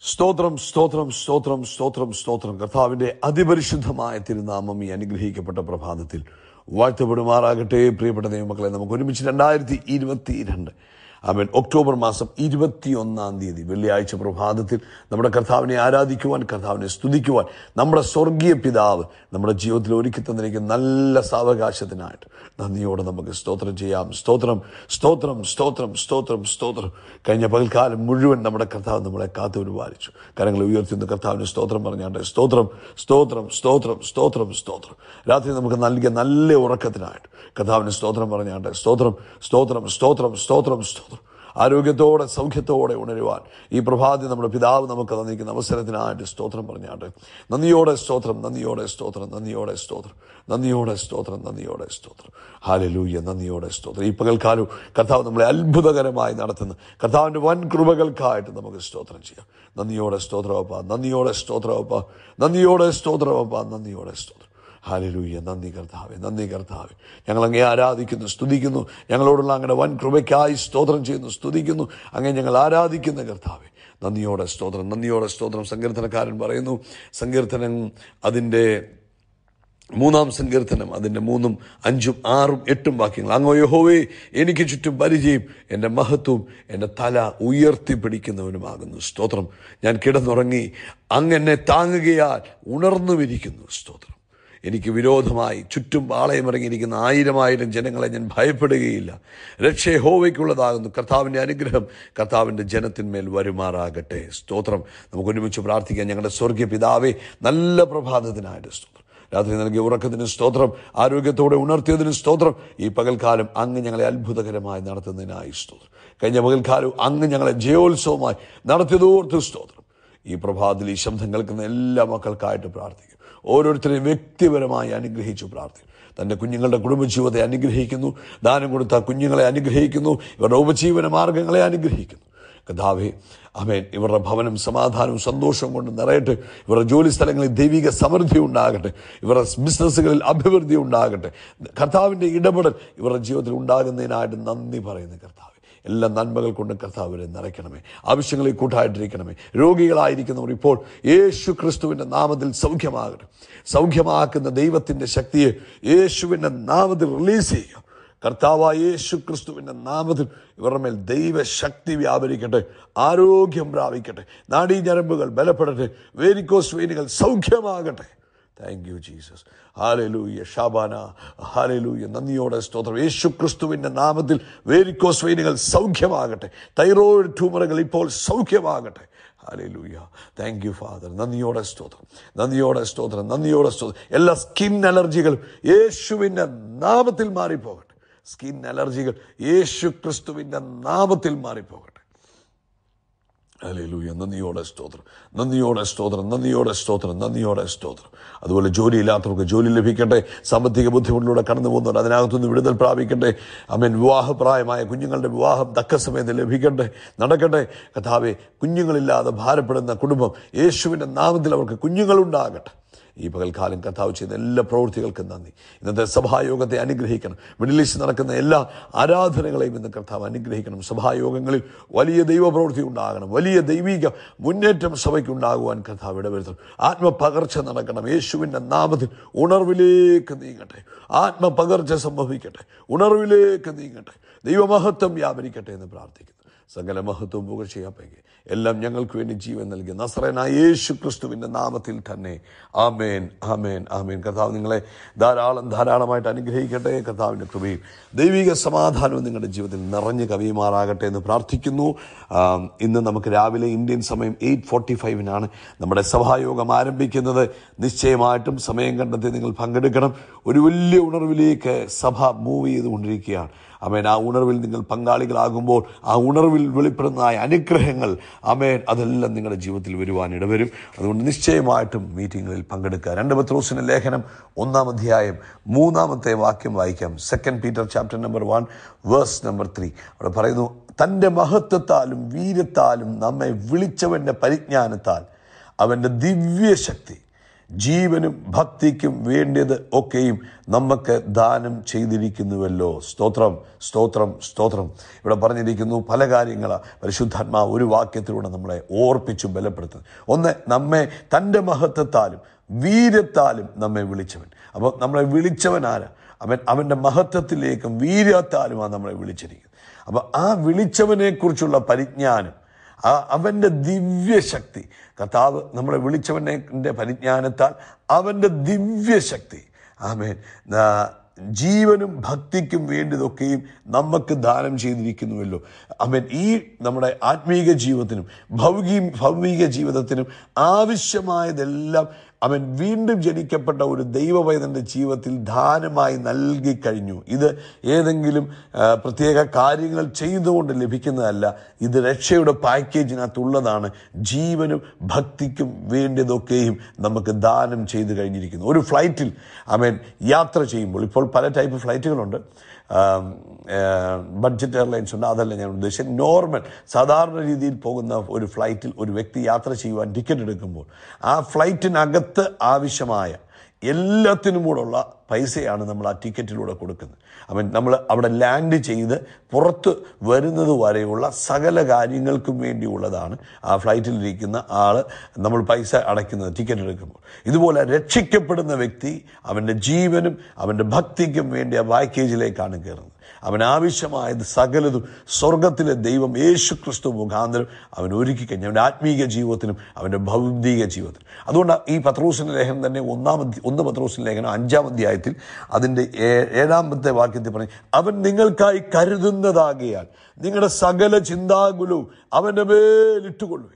സ്തോത്രം സ്തോത്രം സ്തോത്രം സ്തോത്രം സ്തോത്രം കർത്താവിന്റെ അതിപരിശുദ്ധമായ തിരുനാമം ഈ അനുഗ്രഹിക്കപ്പെട്ട പ്രഭാതത്തിൽ വാഴ്ത്തപ്പെടുമാറാകട്ടെ പ്രിയപ്പെട്ട ദൈവമക്കളെ നമുക്ക് ഒരുമിച്ച് രണ്ടായിരത്തി ഇരുപത്തി രണ്ട് അവൻ ഒക്ടോബർ മാസം ഇരുപത്തിയൊന്നാം തീയതി വെള്ളിയാഴ്ച പ്രഭാതത്തിൽ നമ്മുടെ കർത്താവിനെ ആരാധിക്കുവാൻ കർത്താവിനെ സ്തുതിക്കുവാൻ നമ്മുടെ സ്വർഗീയ പിതാവ് നമ്മുടെ ജീവിതത്തിൽ ഒരുക്കി തന്നിരിക്കുന്ന നല്ല സാവകാശത്തിനായിട്ട് നന്ദിയോടെ നമുക്ക് സ്തോത്രം ചെയ്യാം സ്തോത്രം സ്തോത്രം സ്തോത്രം സ്തോത്രം സ്തോത്രം കഴിഞ്ഞ പകൽക്കാലം മുഴുവൻ നമ്മുടെ കർത്താവ് നമ്മളെ കാത്തു പരിപാലിച്ചു കരങ്ങൾ ഉയർത്തുന്ന കർത്താവിന് സ്തോത്രം പറഞ്ഞാണ്ട് സ്തോത്രം സ്തോത്രം സ്തോത്രം സ്തോത്രം സ്തോത്രം രാത്രി നമുക്ക് നൽകിയ നല്ല ഉറക്കത്തിനായിട്ട് കർത്താവിന് സ്തോത്രം പറഞ്ഞാണ്ട് സ്തോത്രം സ്തോത്രം സ്തോത്രം സ്തോത്രം സ്തോത്രം ആരോഗ്യത്തോടെ സൗഖ്യത്തോടെ ഉണരുവാൻ ഈ പ്രഭാതി നമ്മുടെ പിതാവ് നമുക്ക് തന്നിരിക്കുന്ന അവസരത്തിനായിട്ട് സ്തോത്രം പറഞ്ഞാണ്ട് നന്ദിയോടെ സ്തോത്രം നന്ദിയോടെ സ്തോത്രം നന്ദിയോടെ സ്തോത്രം നന്ദിയോടെ സ്തോത്രം നന്ദിയോടെ സ്തോത്രം ഹാലലൂയ നന്ദിയോടെ സ്തോത്രം ഈ പകൽക്കാലവും കർത്താവ് നമ്മളെ അത്ഭുതകരമായി നടത്തുന്നു കർത്താവിന്റെ വൻ കൃപകൾക്കായിട്ട് നമുക്ക് സ്തോത്രം ചെയ്യാം നന്ദിയോടെ സ്തോത്രമപ്പ നന്ദിയോടെ സ്തോത്രമപ്പ നന്ദിയോടെ സ്തോത്രമപ്പ നന്ദിയോടെ സ്തോത്രം ഹാലലൂയ നന്ദി കർത്താവെ നന്ദി കർത്താവെ ഞങ്ങൾ അങ്ങേ ആരാധിക്കുന്നു സ്തുതിക്കുന്നു ഞങ്ങളോടുള്ള അങ്ങയുടെ വൻ കൃപയ്ക്കായി സ്തോത്രം ചെയ്യുന്നു സ്തുതിക്കുന്നു അങ്ങേ ഞങ്ങൾ ആരാധിക്കുന്ന കർത്താവെ നന്ദിയോടെ സ്തോത്രം നന്ദിയോടെ സ്തോത്രം സങ്കീർത്തനക്കാരൻ പറയുന്നു സങ്കീർത്തനം അതിൻ്റെ മൂന്നാം സങ്കീർത്തനം അതിൻ്റെ മൂന്നും അഞ്ചും ആറും എട്ടും വാക്യങ്ങൾ അങ്ങോ യഹോവേ എനിക്ക് ചുറ്റും പരിചയം എൻ്റെ മഹത്വവും എൻ്റെ തല ഉയർത്തിപ്പിടിക്കുന്നവനുമാകുന്നു സ്തോത്രം ഞാൻ കിടന്നുറങ്ങി അങ്ങെന്നെ താങ്ങുകയാൽ ഉണർന്നുമിരിക്കുന്നു സ്തോത്രം എനിക്ക് വിരോധമായി ചുറ്റും പാളയമിറങ്ങിയിരിക്കുന്ന ആയിരം ആയിരം ജനങ്ങളെ ഞാൻ ഭയപ്പെടുകയില്ല രക്ഷ ഹോവയ്ക്കുള്ളതാകുന്നു കർത്താവിൻ്റെ അനുഗ്രഹം കർത്താവിൻ്റെ ജനത്തിന്മേൽ വരുമാറാകട്ടെ സ്തോത്രം നമുക്ക് ഒരുമിച്ച് പ്രാർത്ഥിക്കാം ഞങ്ങളുടെ സ്വർഗീയ പിതാവേ നല്ല പ്രഭാതത്തിനായിട്ട് സ്തോത്രം രാത്രി നൽകിയ ഉറക്കത്തിന് സ്തോത്രം ആരോഗ്യത്തോടെ ഉണർത്തിയതിന് സ്തോത്രം ഈ പകൽക്കാലം അങ്ങ് ഞങ്ങളെ അത്ഭുതകരമായി നടത്തുന്നതിനായി സ്തോത്രം കഴിഞ്ഞ പകൽക്കാലം അങ്ങ് ഞങ്ങളെ ജയോത്സവമായി നടത്തിയതോർത്ത് സ്തോത്രം ഈ പ്രഭാതത്തിൽ ഈ ശബ്ദം കേൾക്കുന്ന എല്ലാ മക്കൾക്കായിട്ട് പ്രാർത്ഥിക്കും ഓരോരുത്തരെയും വ്യക്തിപരമായി അനുഗ്രഹിച്ചു പ്രാർത്ഥിക്കും തൻ്റെ കുഞ്ഞുങ്ങളുടെ കുടുംബജീവിതത്തെ അനുഗ്രഹിക്കുന്നു ദാനം കൊടുത്ത കുഞ്ഞുങ്ങളെ അനുഗ്രഹിക്കുന്നു ഇവരുടെ ഉപജീവന മാർഗങ്ങളെ അനുഗ്രഹിക്കുന്നു കഥാവെ അമേൻ ഇവരുടെ ഭവനം സമാധാനവും സന്തോഷവും കൊണ്ട് നിറയട്ടെ ഇവരുടെ ജോലി സ്ഥലങ്ങളിൽ ദൈവിക സമൃദ്ധി ഉണ്ടാകട്ടെ ഇവരുടെ ബിസിനസ്സുകളിൽ അഭിവൃദ്ധി ഉണ്ടാകട്ടെ കർത്താവിൻ്റെ ഇടപെടൽ ഇവരുടെ ജീവിതത്തിൽ ഉണ്ടാകുന്നതിനായിട്ട് നന്ദി പറയുന്നു കർത്താവ് എല്ലാ നന്മകൾ കൊണ്ട് കർത്താവിനെ നിറയ്ക്കണമേ ആവശ്യങ്ങളിൽ കൂട്ടായിട്ടിരിക്കണമേ രോഗികളായിരിക്കുന്നവർ ഇപ്പോൾ യേശു ക്രിസ്തുവിൻ്റെ നാമത്തിൽ സൗഖ്യമാകട്ടെ സൗഖ്യമാക്കുന്ന ദൈവത്തിൻ്റെ ശക്തിയെ യേശുവിൻ്റെ നാമത്തിൽ റിലീസ് ചെയ്യുക കർത്താവായ യേശു ക്രിസ്തുവിൻ്റെ നാമത്തിൽ ഇവരുടെ മേൽ ദൈവശക്തി വ്യാപരിക്കട്ടെ ആരോഗ്യം പ്രാപിക്കട്ടെ നാഡീഞരമ്പുകൾ ബലപ്പെടട്ടെ വേരിക്കോസ് വെയിനുകൾ സൗഖ്യമാകട്ടെ thank you Jesus hallelujah Shabana hallelujah നന്ദിയോടെ സ്തോത്രം യേശു ക്രിസ്തുവിൻ്റെ നാമത്തിൽ വേരിക്കോസ് വെയിനുകൾ സൗഖ്യമാകട്ടെ തൈറോയിഡ് ട്യൂമറുകൾ ഇപ്പോൾ സൗഖ്യമാകട്ടെ ഹാലലൂയ താങ്ക് യു ഫാദർ നന്ദിയോടെ സ്തോത്രം നന്ദിയോടെ സ്തോത്രം നന്ദിയോടെ സ്തോത്രം എല്ലാ സ്കിൻ അലർജികളും യേശുവിൻ്റെ നാമത്തിൽ മാറിപ്പോകട്ടെ സ്കിൻ അലർജികൾ യേശു ക്രിസ്തുവിൻ്റെ നാമത്തിൽ മാറിപ്പോകട്ടെ അലൂയ നന്ദിയോടെ സ്തോത്രം നന്ദിയോടെ സ്തോത്രം നന്ദിയോടെ സ്തോത്രം നന്ദിയോടെ സ്തോത്രം അതുപോലെ ജോലിയില്ലാത്തവർക്ക് ജോലി ലഭിക്കട്ടെ സാമ്പത്തിക ബുദ്ധിമുട്ടിലൂടെ കടന്നു പോകുന്നവർ അതിനകത്തുനിന്ന് വിടുതൽ പ്രാപിക്കട്ടെ അമേൻ വിവാഹപ്രായമായ കുഞ്ഞുങ്ങളുടെ വിവാഹം തക്ക സമയത്ത് ലഭിക്കട്ടെ നടക്കട്ടെ കഥാവെ കുഞ്ഞുങ്ങളില്ലാതെ ഭാരപ്പെടുന്ന കുടുംബം യേശുവിൻ്റെ നാമത്തിൽ അവർക്ക് കുഞ്ഞുങ്ങളുണ്ടാകട്ടെ ഈ പകൽക്കാലം കർത്താവ് ചെയ്ത എല്ലാ പ്രവൃത്തികൾക്കും നന്ദി ഇന്നത്തെ സഭായോഗത്തെ അനുഗ്രഹിക്കണം മിഡിൽ ഈസ്റ്റ് നടക്കുന്ന എല്ലാ ആരാധനകളെയും ഇന്ന് കർത്താവ് അനുഗ്രഹിക്കണം സഭായോഗങ്ങളിൽ വലിയ ദൈവപ്രവൃത്തി ഉണ്ടാകണം വലിയ ദൈവിക മുന്നേറ്റം സഭയ്ക്ക് ഉണ്ടാകുവാൻ കർത്താവ് ഇടവരുത്തണം ആത്മപകർച്ച നടക്കണം യേശുവിൻ്റെ നാമത്തിൽ ഉണർവിലേക്ക് നീങ്ങട്ടെ ആത്മപകർച്ച സംഭവിക്കട്ടെ ഉണർവിലേക്ക് നീങ്ങട്ടെ ദൈവമഹത്വം വ്യാപരിക്കട്ടെ എന്ന് പ്രാർത്ഥിക്കുന്നു സകല മഹത്വവും പുകഴ്ചയാപ്പയ്ക്ക് എല്ലാം ഞങ്ങൾക്ക് വേണ്ടി ജീവൻ നൽകിയ നസ്രനായ യേശു ക്രിസ്തുവിൻ്റെ നാമത്തിൽ തന്നെ ആമേൻ ആമേൻ ആമേൻ കർത്താവ് നിങ്ങളെ ധാരാളം ധാരാളമായിട്ട് അനുഗ്രഹിക്കട്ടെ കർത്താവിൻ്റെ കൃപയും ദൈവിക സമാധാനവും നിങ്ങളുടെ ജീവിതത്തിൽ നിറഞ്ഞു കവിയുമാറാകട്ടെ എന്ന് പ്രാർത്ഥിക്കുന്നു ആം, ഇന്ന് നമുക്ക് രാവിലെ ഇന്ത്യൻ സമയം എയ്റ്റ് ഫോർട്ടി ഫൈവിനാണ് നമ്മുടെ സഭായോഗം ആരംഭിക്കുന്നത് നിശ്ചയമായിട്ടും സമയം കണ്ടെത്തി നിങ്ങൾ പങ്കെടുക്കണം ഒരു വലിയ ഉണർവിലേക്ക് സഭ മൂവ് ചെയ്തുകൊണ്ടിരിക്കുകയാണ് അമേൻ ആ ഉണർവിൽ നിങ്ങൾ പങ്കാളികളാകുമ്പോൾ ആ ഉണർവിൽ വെളിപ്പെടുന്നതായ അനുഗ്രഹങ്ങൾ അമേൻ അതെല്ലാം നിങ്ങളുടെ ജീവിതത്തിൽ വരുവാൻ ഇടവരും അതുകൊണ്ട് നിശ്ചയമായിട്ടും മീറ്റിങ്ങുകളിൽ പങ്കെടുക്കുക രണ്ട് പത്രോസിന്റെ ലേഖനം ഒന്നാം അധ്യായം മൂന്നാമത്തെ വാക്യം വായിക്കാം second Peter chapter number one verse number three അവിടെ പറയുന്നു തൻ്റെ മഹത്വത്താലും വീര്യത്താലും നമ്മെ വിളിച്ചവൻ്റെ പരിജ്ഞാനത്താൽ അവൻ്റെ ദിവ്യശക്തി ജീവനും ഭക്തിക്കും വേണ്ടിയത് ഒക്കെയും നമുക്ക് ദാനം ചെയ്തിരിക്കുന്നുവല്ലോ സ്തോത്രം സ്തോത്രം സ്തോത്രം ഇവിടെ പറഞ്ഞിരിക്കുന്നു പല കാര്യങ്ങൾ പരിശുദ്ധാത്മാവ് ഒരു വാക്യത്തിലൂടെ നമ്മളെ ഓർപ്പിച്ചു ബലപ്പെടുത്തുന്നു ഒന്ന് നമ്മെ തൻ്റെ മഹത്വത്താലും വീര്യത്താലും നമ്മെ വിളിച്ചവൻ അപ്പോൾ നമ്മളെ വിളിച്ചവൻ ആരാ അവൻ അവൻ്റെ മഹത്വത്തിലേക്കും വീര്യത്താലുമാണ് നമ്മളെ വിളിച്ചിരിക്കുന്നത് അപ്പോൾ ആ വിളിച്ചവനെ കുറിച്ചുള്ള പരിജ്ഞാനം ആ അവൻ്റെ ദിവ്യശക്തി കർത്താവ് നമ്മളെ വിളിച്ചവനെ പരിജ്ഞാനത്താൽ അവൻ്റെ ദിവ്യശക്തി ആമേൻ ആ, ജീവനും ഭക്തിക്കും വേണ്ടിയതൊക്കെയും നമുക്ക് ദാനം ചെയ്തിരിക്കുന്നുവല്ലോ അവൻ ഈ നമ്മുടെ ആത്മീക ജീവിതത്തിനും ഭൗകിക ഭൗമിക ജീവിതത്തിനും ആവശ്യമായതെല്ലാം അവൻ വീണ്ടും ജനിക്കപ്പെട്ട ഒരു ദൈവവൈതന്റെ ജീവിതത്തിൽ ദാനമായി നൽകി കഴിഞ്ഞു ഇത് ഏതെങ്കിലും ആ, പ്രത്യേക കാര്യങ്ങൾ ചെയ്തുകൊണ്ട് ലഭിക്കുന്നതല്ല ഇത് രക്ഷയുടെ പാക്കേജിനകത്തുള്ളതാണ് ജീവനും ഭക്തിക്കും വേണ്ടിയതൊക്കെയും നമുക്ക് ദാനം ചെയ്തു കഴിഞ്ഞിരിക്കുന്നു ഒരു ഫ്ലൈറ്റിൽ അവൻ യാത്ര ചെയ്യുമ്പോൾ ഇപ്പോൾ പല ടൈപ്പ് ഫ്ലൈറ്റുകളുണ്ട് ബഡ്ജറ്റ് എയർലൈൻസ് ഉണ്ട് അതല്ല ഞാൻ ഉദ്ദേശിച്ചത് നോർമൽ സാധാരണ രീതിയിൽ പോകുന്ന ഒരു ഫ്ലൈറ്റിൽ ഒരു വ്യക്തി യാത്ര ചെയ്യുവാൻ ടിക്കറ്റ് എടുക്കുമ്പോൾ ആ ഫ്ലൈറ്റിനകത്ത് ആവശ്യമായ എല്ലാത്തിനും കൂടെയുള്ള പൈസയാണ് നമ്മൾ ആ ടിക്കറ്റിലൂടെ കൊടുക്കുന്നത് അവൻ നമ്മൾ അവിടെ ലാൻഡ് ചെയ്ത് പുറത്ത് വരുന്നത് വരെയുള്ള സകല കാര്യങ്ങൾക്കും വേണ്ടിയുള്ളതാണ് ആ ഫ്ലൈറ്റിലിരിക്കുന്ന ആൾ നമ്മൾ പൈസ അടയ്ക്കുന്നത് ടിക്കറ്റ് എടുക്കുമ്പോൾ ഇതുപോലെ രക്ഷിക്കപ്പെടുന്ന വ്യക്തി അവൻ്റെ ജീവനും അവൻ്റെ ഭക്തിക്കും വേണ്ടി ആ പാക്കേജിലേക്കാണ് കയറുന്നത് അവൻ ആവശ്യമായത് സകലതും സ്വർഗത്തിലെ ദൈവം യേശു ക്രിസ്തു മുഖാന്തരം അവൻ ഒരുക്കി കഴിഞ്ഞു അവൻ്റെ ആത്മീക ജീവിതത്തിനും അവൻ്റെ ഭൗതിക ജീവിതത്തിനും അതുകൊണ്ട് ഈ പത്രോസിൻ്റെ ലേഖനം തന്നെ ഒന്നാം അധ്യ- ഒന്ന് പത്രോസിൻ്റെ ലേഖനം അഞ്ചാം അധ്യായത്തിൽ അതിൻ്റെ ഏ- ഏഴാമത്തെ വാക്യത്തിൽ പറഞ്ഞു അവൻ നിങ്ങൾക്കായി കരുതുന്നതാകിയാൽ നിങ്ങളുടെ സകല ചിന്താകുലവും അവൻ്റെ മേലിട്ടുകൊള്ളുവേ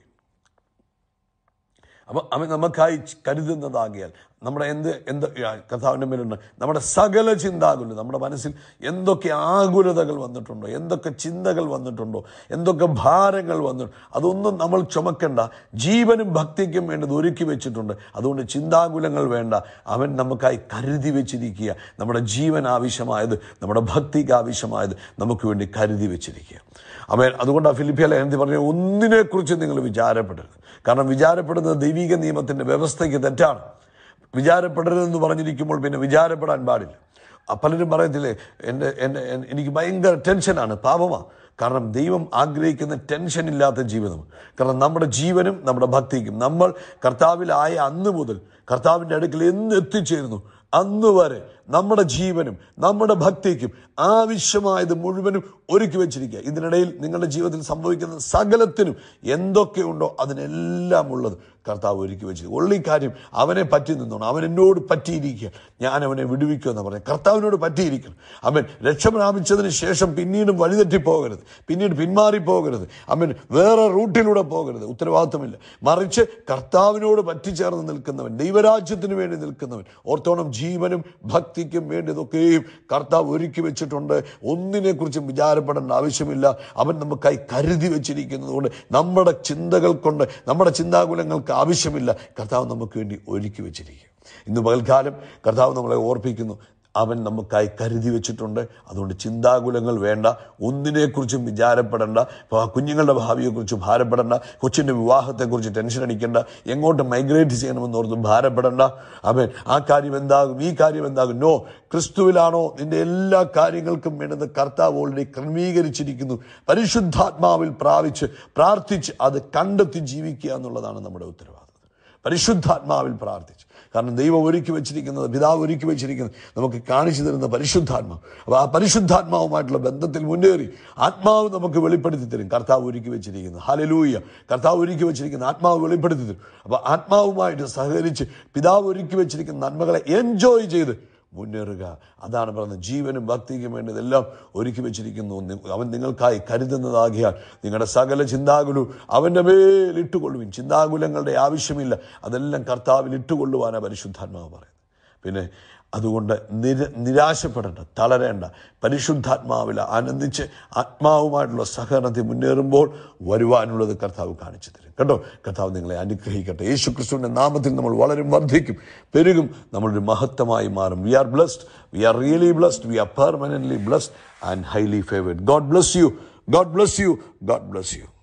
അപ്പൊ അവൻ നമുക്കായി കരുതുന്നതാകിയാൽ നമ്മുടെ എന്ത് എന്ത് കഥാവിൻ്റെ മേലുണ്ട് നമ്മുടെ സകല ചിന്താകുലു നമ്മുടെ മനസ്സിൽ എന്തൊക്കെ ആകുലതകൾ വന്നിട്ടുണ്ടോ എന്തൊക്കെ ചിന്തകൾ വന്നിട്ടുണ്ടോ എന്തൊക്കെ ഭാരങ്ങൾ വന്നിട്ടുണ്ടോ അതൊന്നും നമ്മൾ ചുമക്കണ്ട ജീവനും ഭക്തിക്കും വേണ്ടത് ഒരുക്കി വെച്ചിട്ടുണ്ട് അതുകൊണ്ട് ചിന്താകുലങ്ങൾ വേണ്ട അവൻ നമുക്കായി കരുതി വെച്ചിരിക്കുക നമ്മുടെ ജീവൻ ആവശ്യമായത് നമ്മുടെ ഭക്തിക്ക് ആവശ്യമായത് നമുക്ക് വേണ്ടി കരുതി വെച്ചിരിക്കുക അവൻ അതുകൊണ്ട് ആ ഫിലിപ്പിയ ലേഖനത്തിൽ പറഞ്ഞ ഒന്നിനെക്കുറിച്ച് നിങ്ങൾ വിചാരപ്പെടരുത് കാരണം വിചാരപ്പെടുന്നത് ദൈവിക നിയമത്തിന്റെ വ്യവസ്ഥയ്ക്ക് തെറ്റാണ് വിചാരപ്പെടരുതെന്ന് പറഞ്ഞിരിക്കുമ്പോൾ പിന്നെ വിചാരപ്പെടാൻ പാടില്ല ആ പലരും പറയത്തില്ലേ എൻ്റെ എൻ്റെ എൻ- എനിക്ക് ഭയങ്കര ടെൻഷനാണ് പാപമാണ് കാരണം ദൈവം ആഗ്രഹിക്കുന്ന ടെൻഷൻ ഇല്ലാത്ത ജീവിതം കാരണം നമ്മുടെ ജീവനും നമ്മുടെ ഭക്തിക്കും നമ്മൾ കർത്താവിലായ അന്ന് മുതൽ കർത്താവിൻ്റെ അടുക്കൽ എന്ന് എത്തിച്ചേരുന്നു അന്ന് വരെ നമ്മുടെ ജീവനും നമ്മുടെ ഭക്തിക്കും ആവശ്യമായത് മുഴുവനും ഒരുക്കി വെച്ചിരിക്കുക ഇതിനിടയിൽ നിങ്ങളുടെ ജീവിതത്തിൽ സംഭവിക്കുന്ന സകലത്തിനും എന്തൊക്കെയുണ്ടോ അതിനെല്ലാം ഉള്ളത് കർത്താവ് ഒരുക്കി വെച്ചിരിക്കും ഉള്ളി കാര്യം അവനെ പറ്റി നിന്നോണം അവൻ എന്നോട് പറ്റിയിരിക്കുക ഞാൻ അവനെ വിടുവിക്കുമെന്ന് പറഞ്ഞു കർത്താവിനോട് പറ്റിയിരിക്കണം അവൻ രക്ഷ പ്രാപിച്ചതിന് ശേഷം പിന്നീടും വഴിതെറ്റി പോകരുത് പിന്നീട് പിന്മാറി പോകരുത് അവൻ വേറെ റൂട്ടിലൂടെ പോകരുത് ഉത്തരവാദിത്തമില്ല മറിച്ച് കർത്താവിനോട് പറ്റിച്ചേർന്ന് നിൽക്കുന്നവൻ ദൈവരാജ്യത്തിന് വേണ്ടി നിൽക്കുന്നവൻ ഓർത്തോണം ജീവനും ഭക്തിക്കും വേണ്ടിയതൊക്കെയും കർത്താവ് ഒരുക്കി വെച്ചിട്ടുണ്ട് ഒന്നിനെക്കുറിച്ചും വിചാരപ്പെടേണ്ട ആവശ്യമില്ല അവൻ നമുക്കായി കരുതി വെച്ചിരിക്കുന്നതുകൊണ്ട് നമ്മുടെ ചിന്തകൾ കൊണ്ട് നമ്മുടെ ചിന്താകുലങ്ങൾക്ക് ആവശ്യമില്ല കർത്താവ് നമുക്ക് വേണ്ടി ഒരുക്കി വെച്ചിരിക്കുക ഇന്ന് പകൽക്കാലം കർത്താവ് നമ്മളെ ഓർപ്പിക്കുന്നു അവൻ നമുക്കായി കരുതി വെച്ചിട്ടുണ്ട് അതുകൊണ്ട് ചിന്താകുലങ്ങൾ വേണ്ട ഒന്നിനെക്കുറിച്ചും വിചാരപ്പെടേണ്ട ഇപ്പൊ ആ കുഞ്ഞുങ്ങളുടെ ഭാവിയെക്കുറിച്ച് ഭാരപ്പെടേണ്ട കൊച്ചിൻ്റെ വിവാഹത്തെക്കുറിച്ച് ടെൻഷൻ അടിക്കേണ്ട എങ്ങോട്ട് മൈഗ്രേറ്റ് ചെയ്യണമെന്ന് ഓർത്ത് ഭാരപ്പെടേണ്ട അവൻ ആ കാര്യം എന്താകും ഈ കാര്യം എന്താകും നോ ക്രിസ്തുവിലാണോ നിന്റെ എല്ലാ കാര്യങ്ങൾക്കും വേണ്ടത് കർത്താവ് ഓൾറെഡി ക്രമീകരിച്ചിരിക്കുന്നു പരിശുദ്ധാത്മാവിൽ പ്രാപിച്ച് പ്രാർത്ഥിച്ച് അത് കണ്ടെത്തി ജീവിക്കുക എന്നുള്ളതാണ് നമ്മുടെ ഉത്തരവാദിത്വം പരിശുദ്ധാത്മാവിൽ പ്രാർത്ഥിച്ച് കാരണം ദൈവം ഒരുക്കി വെച്ചിരിക്കുന്നത് പിതാവ് ഒരുക്കി വെച്ചിരിക്കുന്നത് നമുക്ക് കാണിച്ചു തരുന്ന പരിശുദ്ധാത്മാവ് അപ്പോൾ ആ പരിശുദ്ധാത്മാവുമായിട്ടുള്ള ബന്ധത്തിൽ മുന്നേറി ആത്മാവ് നമുക്ക് വെളിപ്പെടുത്തി തരും കർത്താവ് ഒരുക്കി വെച്ചിരിക്കുന്നത് ഹാലലൂയ കർത്താവ് ഒരുക്കി വെച്ചിരിക്കുന്ന ആത്മാവ് വെളിപ്പെടുത്തി തരും അപ്പോൾ ആത്മാവുമായിട്ട് സഹകരിച്ച് പിതാവ് ഒരുക്കി വെച്ചിരിക്കുന്ന നന്മകളെ എൻജോയ് ചെയ്ത് മുന്നേറുക അതാണ് പറയുന്നത് ജീവനും ഭക്തിക്കും വേണ്ടതെല്ലാം ഒരുക്കി വെച്ചിരിക്കുന്നു നി- അവൻ നിങ്ങൾക്കായി കരുതുന്നതാകിയാൽ നിങ്ങളുടെ സകല ചിന്താകുലു അവൻ്റെ മേൽ ഇട്ടുകൊള്ളുവിൻ ചിന്താകുലങ്ങളുടെ ആവശ്യമില്ല അതെല്ലാം കർത്താവിൽ ഇട്ടുകൊള്ളുവാനാണ് പരിശുദ്ധാത്മാവ് പറയുന്നത് പിന്നെ അതുകൊണ്ട് നിര നിരാശപ്പെടേണ്ട തളരേണ്ട പരിശുദ്ധാത്മാവിൽ ആനന്ദിച്ച് ആത്മാവുമായിട്ടുള്ള സഹകരണത്തിൽ മുന്നേറുമ്പോൾ വരുവാനുള്ളത് കർത്താവ് കാണിച്ചു തരും കേട്ടോ കർത്താവ് നിങ്ങളെ അനുഗ്രഹിക്കട്ടെ യേശു ക്രിസ്തുവിൻ്റെ നാമത്തിൽ നമ്മൾ വളരും വർദ്ധിക്കും പെരുകും നമ്മളൊരു മഹത്വമായി മാറും we are blessed we are really blessed we are permanently blessed and highly favoured God bless you God bless you God bless U